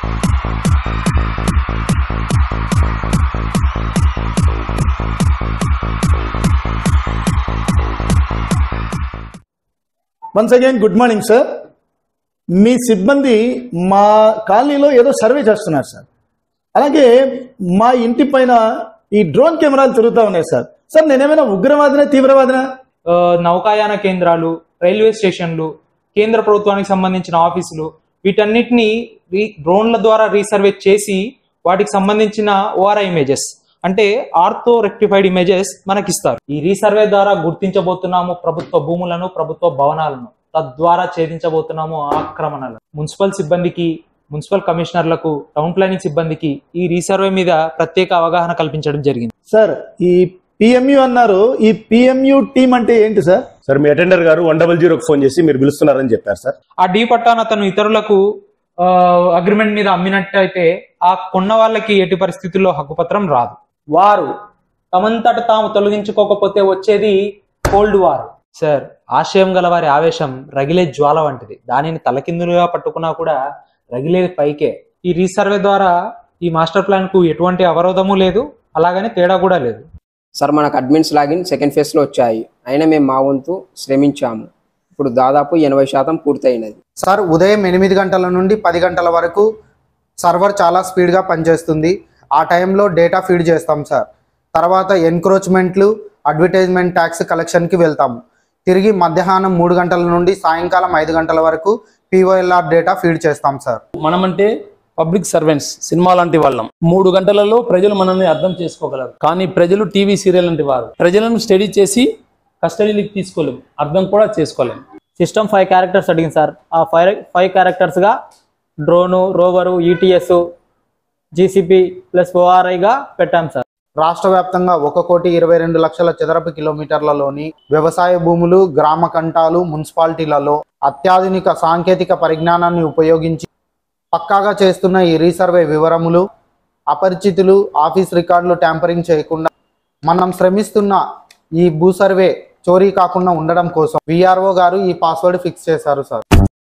once again good morning sir మీ సిబ్బంది మా కాలనీలో ఏదో సర్వే చేస్తున్నారు సార్ అలాగే మా ఇంటి పైన ఈ డ్రోన్ కెమెరాలు తిరుగుతూ ఉన్నాయి సార్ సార్ నేనేమైనా ఉగ్రవాదినా తీవ్రవాదినా ఆ, నౌకాయాన కేంద్రాలు రైల్వే స్టేషన్లు కేంద్ర ప్రభుత్వానికి సంబంధించిన ఆఫీసులు వీటన్నిటిని రీ డ్రోన్ల ద్వారా రీసర్వే చేసి వాటికి సంబంధించిన ఓఆర్ఐ ఇమేజెస్ అంటే ఆర్థో రెక్టిఫైడ్ ఇమేజెస్ మనకిస్తారు ఈ రీసర్వే ద్వారా గుర్తించబోతున్నాము ప్రభుత్వ భూములను ప్రభుత్వ భవనాలను తద్వారా ఛేదించబోతున్నాము ఆక్రమణలను మున్సిపల్ సిబ్బందికి మున్సిపల్ కమిషనర్లకు టౌన్ ప్లానింగ్ సిబ్బందికి ఈ రీసర్వే మీద ప్రత్యేక అవగాహన కల్పించడం జరిగింది సార్ ఈ పిఎంయు అన్నారు ఈ పిఎంయు టీం అంటే ఏంటి సార్ సార్ మీ అటెండర్ గారు వన్ డబల్ జీరోకి ఫోన్ చేసి మీరు పిలుస్తున్నారని చెప్పారు సార్ ఆ డీ పట్టాను అతను ఇతరులకు అగ్రిమెంట్ మీద అమ్మినట్టయితే ఆ కొన్న వాళ్ళకి ఎట్టి పరిస్థితుల్లో హక్కుపత్రం రాదు వారు తమంతట తాము తొలగించుకోకపోతే వచ్చేది కోల్డ్ వార్ సార్ ఆశయం గల వారి ఆవేశం రగిలే జ్వాల వంటిది దానిని తలకిందులుగా పట్టుకున్నా కూడా రగిలేది పైకే ఈ రీసర్వే ద్వారా ఈ మాస్టర్ ప్లాన్ కు ఎటువంటి అవరోధము లేదు అలాగని తేడా కూడా లేదు సార్ మనకు అడ్మిన్స్ లాగిన్ సెకండ్ ఫేజ్లో వచ్చాయి అయినా మేము మా వంతు శ్రమించాము ఇప్పుడు దాదాపు ఎనభై శాతం పూర్తయినది సార్ ఉదయం ఎనిమిది గంటల నుండి పది గంటల వరకు సర్వర్ చాలా స్పీడ్గా పనిచేస్తుంది ఆ టైంలో డేటా ఫీడ్ చేస్తాం సార్ తర్వాత ఎన్క్రోచ్మెంట్లు అడ్వర్టైజ్మెంట్ ట్యాక్స్ కలెక్షన్కి వెళ్తాము తిరిగి మధ్యాహ్నం మూడు గంటల నుండి సాయంకాలం ఐదు గంటల వరకు పీఓఎల్ఆర్ డేటా ఫీడ్ చేస్తాం సార్ మనమంటే పబ్లిక్ సర్వెంట్స్ సినిమా లాంటి వాళ్ళం మూడు గంటలలో ప్రజలు మనల్ని అర్థం చేసుకోగలరు కానీ ప్రజలు టీవీ సీరియల్ లాంటి వారు ప్రజలను స్టడీ చేసి కస్టడీకి తీసుకోలేము అర్థం కూడా చేసుకోలేము సిస్టమ్ ఫైవ్ క్యారెక్టర్స్ అడిగింది సార్ ఆ ఫైవ్ ఫైవ్ క్యారెక్టర్స్గా drone rover ETS GCP plus ఓఆర్ఐగా పెట్టాం సార్ రాష్ట్ర వ్యాప్తంగా ఒక కోటి ఇరవై రెండు లక్షల చదరపు కిలోమీటర్లలోని వ్యవసాయ భూములు గ్రామ కంటాలు మున్సిపాలిటీలలో అత్యాధునిక సాంకేతిక పరిజ్ఞానాన్ని ఉపయోగించి పక్కాగా చేస్తున్న ఈ రీసర్వే వివరములు అపరిచితులు ఆఫీస్ రికార్డులు ట్యాంపరింగ్ చేయకుండా మనం శ్రమిస్తున్న ఈ భూ సర్వే చోరీ కాకుండా ఉండడం కోసం విఆర్ఓ గారు ఈ పాస్వర్డ్ ఫిక్స్ చేశారు సార్